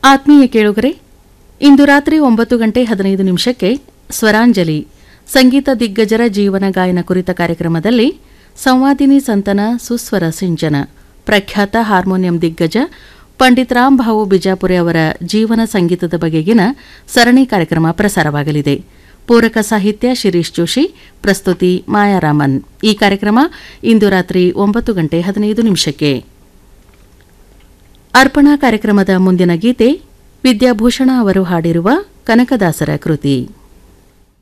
ಆತ್ಮೀಯ ಕೇಳುಗರೆ ಇಂದು ರಾತ್ರಿ ಒಂಬತ್ತು ಗಂಟೆ ಹದಿನೈದು ನಿಮಿಷಕ್ಕೆ ಸ್ವರಾಂಜಲಿ ಸಂಗೀತ ದಿಗ್ಗಜರ ಜೀವನ ಗಾಯನ ಕುರಿತ ಕಾರ್ಯಕ್ರಮದಲ್ಲಿ ಸಂವಾದಿನಿ ಸಂತನ ಸುಸ್ವರ ಸಿಂಚನ ಪ್ರಖ್ಯಾತ ಹಾರ್ಮೋನಿಯಂ ದಿಗ್ಗಜ ಪಂಡಿತ್ ರಾಮ್ ಭಾವು ಬಿಜಾಪುರೆ ಅವರ ಜೀವನ ಸಂಗೀತದ ಬಗೆಗಿನ ಸರಣಿ ಕಾರ್ಯಕ್ರಮ ಪ್ರಸಾರವಾಗಲಿದೆ ಪೂರಕ ಸಾಹಿತ್ಯ ಶಿರೀಶ್ ಜೋಶಿ ಪ್ರಸ್ತುತಿ ಮಾಯಾರಾಮನ್ ಈ ಕಾರ್ಯಕ್ರಮ ಇಂದು ರಾತ್ರಿ ಒಂಬತ್ತು ಗಂಟೆ ಹದಿನೈದು ನಿಮಿಷಕ್ಕೆ ಅರ್ಪಣಾ ಕಾರ್ಯಕ್ರಮದ ಮುಂದಿನ ಗೀತೆ ವಿದ್ಯಾಭೂಷಣ ಅವರು ಹಾಡಿರುವ ಕನಕದಾಸರ ಕೃತಿ